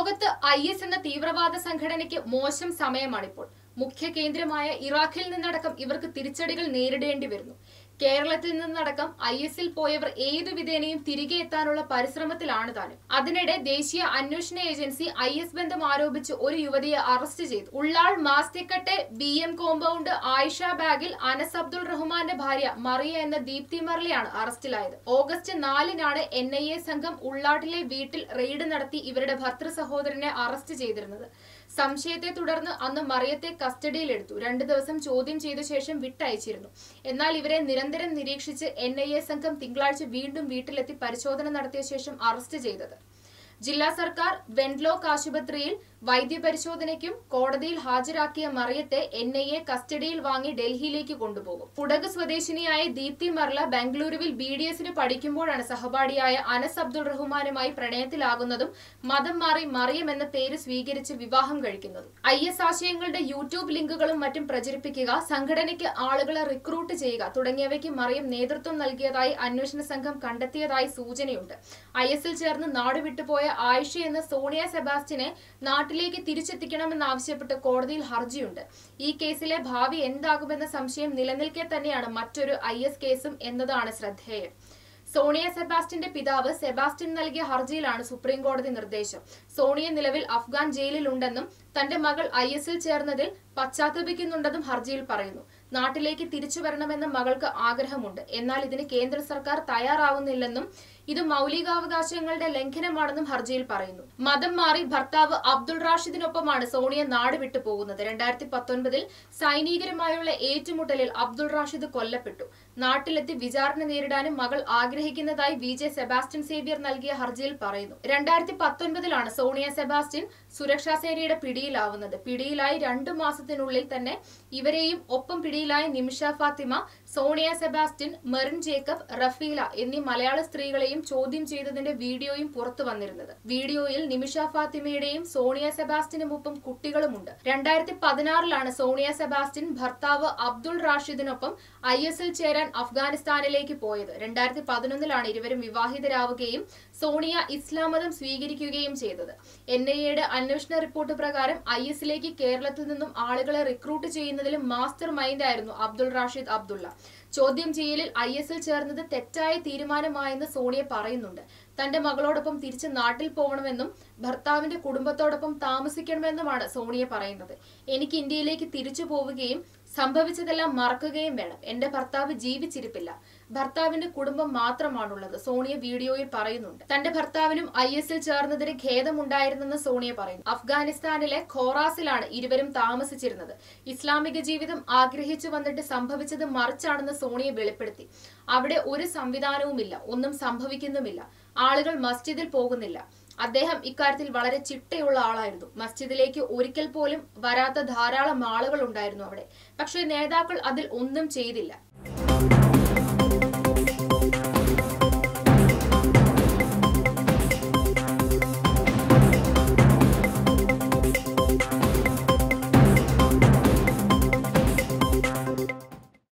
ലോകത്ത് I S എന്ന തീവ്രവാദ സംഘടനയ്ക്ക് മോശം സമയമാണിപ്പോൾ മുഖ്യ കേന്ദ്രമായ ഇറാഖിൽ നിന്നടക്കം ഇവർക്ക് തിരിച്ചടികൾ നേരിടേണ്ടി വരുന്നു കേരളത്തിൽ നിന്നടക്കം ഐ എസിൽ പോയവർ ഏതു വിധേനയും തിരികെ എത്താനുള്ള പരിശ്രമത്തിലാണ് താനും അതിനിടെ ദേശീയ അന്വേഷണ ഏജൻസി ഐ എസ് ബന്ധം ആരോപിച്ച് ഒരു യുവതിയെ അറസ്റ്റ് ചെയ്തു Ullal Masthikatte B M compound Ayisha ബാഗിൽ അനസ് അബ്ദുൾ റഹ്മാന്റെ ഭാര്യ മറിയ എന്ന ദീപ്തി മർലിയാണ് അറസ്റ്റിലായത് ഓഗസ്റ്റ് നാലിനാണ് എൻ ഐ എ സംഘം ഉള്ളാട്ടിലെ വീട്ടിൽ റെയ്ഡ് നടത്തി ഇവരുടെ ഭർത്തൃ സഹോദരനെ അറസ്റ്റ് ചെയ്തിരുന്നത് സംശയത്തെ തുടർന്ന് അന്ന് മറിയത്തെ കസ്റ്റഡിയിലെടുത്തു രണ്ടു ദിവസം ചോദ്യം ചെയ്ത ശേഷം വിട്ടയച്ചിരുന്നു എന്നാൽ ഇവരെ നിരന്തരം നിരീക്ഷിച്ച് എൻ ഐ എ സംഘം തിങ്കളാഴ്ച വീണ്ടും വീട്ടിലെത്തി പരിശോധന നടത്തിയ ശേഷം അറസ്റ്റ് ചെയ്തത് ജില്ലാ സർക്കാർ വെൻലോക്ക് ആശുപത്രിയിൽ വൈദ്യപരിശോധനയ്ക്കും കോടതിയിൽ ഹാജരാക്കിയ മറിയത്തെ എൻ ഐ എ കസ്റ്റഡിയിൽ വാങ്ങി ഡൽഹിയിലേക്ക് കൊണ്ടുപോകും കുടക് സ്വദേശിനിയായ ദീപ്തി മർല ബംഗളൂരുവിൽ ബി ഡി എസിന് പഠിക്കുമ്പോഴാണ് സഹപാഠിയായ അനസ് അബ്ദുൾ റഹ്മാനുമായി പ്രണയത്തിലാകുന്നതും മതം മാറി മറിയം എന്ന പേര് സ്വീകരിച്ച് വിവാഹം കഴിക്കുന്നതും ഐ എസ് ആശയങ്ങളുടെ യൂട്യൂബ് ലിങ്കുകളും മറ്റും പ്രചരിപ്പിക്കുക സംഘടനയ്ക്ക് ആളുകളെ റിക്രൂട്ട് ചെയ്യുക തുടങ്ങിയവയ്ക്ക് മറിയം നേതൃത്വം നൽകിയതായി അന്വേഷണ സംഘം കണ്ടെത്തിയതായി സൂചനയുണ്ട് ഐ എസിൽ ചേർന്ന് നാടുവിട്ടുപോയ ആയിഷ എന്ന സോണിയ സെബാസ്റ്റിനെ നാട്ടിലേക്ക് തിരിച്ചെത്തിക്കണമെന്നാവശ്യപ്പെട്ട് കോടതിയിൽ ഹർജിയുണ്ട് ഈ കേസിലെ ഭാവി എന്താകുമെന്ന സംശയം നിലനിൽക്കെ തന്നെയാണ് മറ്റൊരു ഐ കേസും എന്നതാണ് ശ്രദ്ധേയം സോണിയ സെബാസ്റ്റ്യന്റെ പിതാവ് സെബാസ്റ്റ്യൻ നൽകിയ ഹർജിയിലാണ് സുപ്രീം കോടതി നിർദ്ദേശം സോണിയ നിലവിൽ അഫ്ഗാൻ ജയിലിലുണ്ടെന്നും തന്റെ മകൾ ഐ എസിൽ ചേർന്നതിൽ പശ്ചാത്തപിക്കുന്നുണ്ടെന്നും ഹർജിയിൽ പറയുന്നു നാട്ടിലേക്ക് തിരിച്ചു വരണമെന്ന മകൾക്ക് ആഗ്രഹമുണ്ട് എന്നാൽ ഇതിന് കേന്ദ്ര സർക്കാർ തയ്യാറാവുന്നില്ലെന്നും ഇത് മൗലികാവകാശങ്ങളുടെ ലംഘനമാണെന്നും ഹർജിയിൽ പറയുന്നു മതം മാറി ഭർത്താവ് അബ്ദുൾ റാഷിദിനൊപ്പമാണ് സോണിയ നാട് വിട്ടു പോകുന്നത് രണ്ടായിരത്തി പത്തൊൻപതിൽ സൈനികരുമായുള്ള ഏറ്റുമുട്ടലിൽ അബ്ദുൾ റാഷിദ് കൊല്ലപ്പെട്ടു നാട്ടിലെത്തി വിചാരണ നേരിടാനും മകൾ ആഗ്രഹിക്കുന്നതായി വി ജെ സെബാസ്റ്റ്യൻ സേവ്യർ നൽകിയ ഹർജിയിൽ പറയുന്നു രണ്ടായിരത്തി പത്തൊൻപതിലാണ് സോണിയ സെബാസ്റ്റ്യൻ സുരക്ഷാ സേനയുടെ പിടിയിലാവുന്നത് പിടിയിലായി രണ്ടു മാസത്തിനുള്ളിൽ തന്നെ ഇവരെയും ഒപ്പം പിടിയിലായ നിമിഷ ഫാത്തിമ സോണിയ സെബാസ്റ്റ്യൻ മെറിൻ ജേക്കബ് റഫീല എന്നീ മലയാള സ്ത്രീകളെയും ചോദ്യം ചെയ്തതിന്റെ വീഡിയോയും പുറത്തു വന്നിരുന്നത് വീഡിയോയിൽ നിമിഷ ഫാത്തിമയുടെയും സോണിയ സെബാസ്റ്റ്യനുമൊപ്പം കുട്ടികളുമുണ്ട് രണ്ടായിരത്തി പതിനാറിലാണ് സോണിയ സെബാസ്റ്റ്യൻ ഭർത്താവ് അബ്ദുൾ റാഷിദിനൊപ്പം ഐ എസിൽ ചേരാൻ അഫ്ഗാനിസ്ഥാനിലേക്ക് പോയത് രണ്ടായിരത്തി പതിനൊന്നിലാണ് ഇരുവരും വിവാഹിതരാവുകയും സോണിയ ഇസ്ലാം മതം സ്വീകരിക്കുകയും ചെയ്തത് എൻ ഐ എയുടെ അന്വേഷണ റിപ്പോർട്ട് പ്രകാരം ഐ എസിലേക്ക് കേരളത്തിൽ നിന്നും ആളുകളെ റിക്രൂട്ട് ചെയ്യുന്നതിലും മാസ്റ്റർ മൈൻഡ് ആയിരുന്നു അബ്ദുൾ റാഷിദ് അബ്ദുള്ള ചോദ്യം ചെയ്യലിൽ ഐ എസിൽ ചേർന്നത് തെറ്റായ തീരുമാനമായെന്ന് സോണിയ പറയുന്നുണ്ട് തന്റെ മകളോടൊപ്പം തിരിച്ച് നാട്ടിൽ പോകണമെന്നും ഭർത്താവിന്റെ കുടുംബത്തോടൊപ്പം താമസിക്കണമെന്നുമാണ് സോണിയ പറയുന്നത് എനിക്ക് ഇന്ത്യയിലേക്ക് തിരിച്ചു പോവുകയും സംഭവിച്ചതെല്ലാം മറക്കുകയും വേണം എന്റെ ഭർത്താവ് ജീവിച്ചിരിപ്പില്ല ഭർത്താവിന്റെ കുടുംബം മാത്രമാണുള്ളത് സോണിയ വീഡിയോയിൽ പറയുന്നുണ്ട് തന്റെ ഭർത്താവിനും ഐ എസിൽ ചേർന്നതിന് ഖേദമുണ്ടായിരുന്നെന്ന് സോണിയ പറയുന്നു അഫ്ഗാനിസ്ഥാനിലെ ഖോറാസിലാണ് ഇരുവരും താമസിച്ചിരുന്നത് ഇസ്ലാമിക ജീവിതം ആഗ്രഹിച്ചു വന്നിട്ട് സംഭവിച്ചത് മറിച്ചാണെന്ന് സോണിയ വെളിപ്പെടുത്തി അവിടെ ഒരു സംവിധാനവുമില്ല ഒന്നും സംഭവിക്കുന്നുമില്ല ആളുകൾ മസ്ജിദിൽ പോകുന്നില്ല അദ്ദേഹം ഇക്കാര്യത്തിൽ വളരെ ചിട്ടയുള്ള ആളായിരുന്നു മസ്ജിദിലേക്ക് ഒരിക്കൽ പോലും വരാത്ത ധാരാളം ആളുകൾ ഉണ്ടായിരുന്നു അവിടെ പക്ഷേ നേതാക്കൾ അതിൽ ഒന്നും ചെയ്തില്ല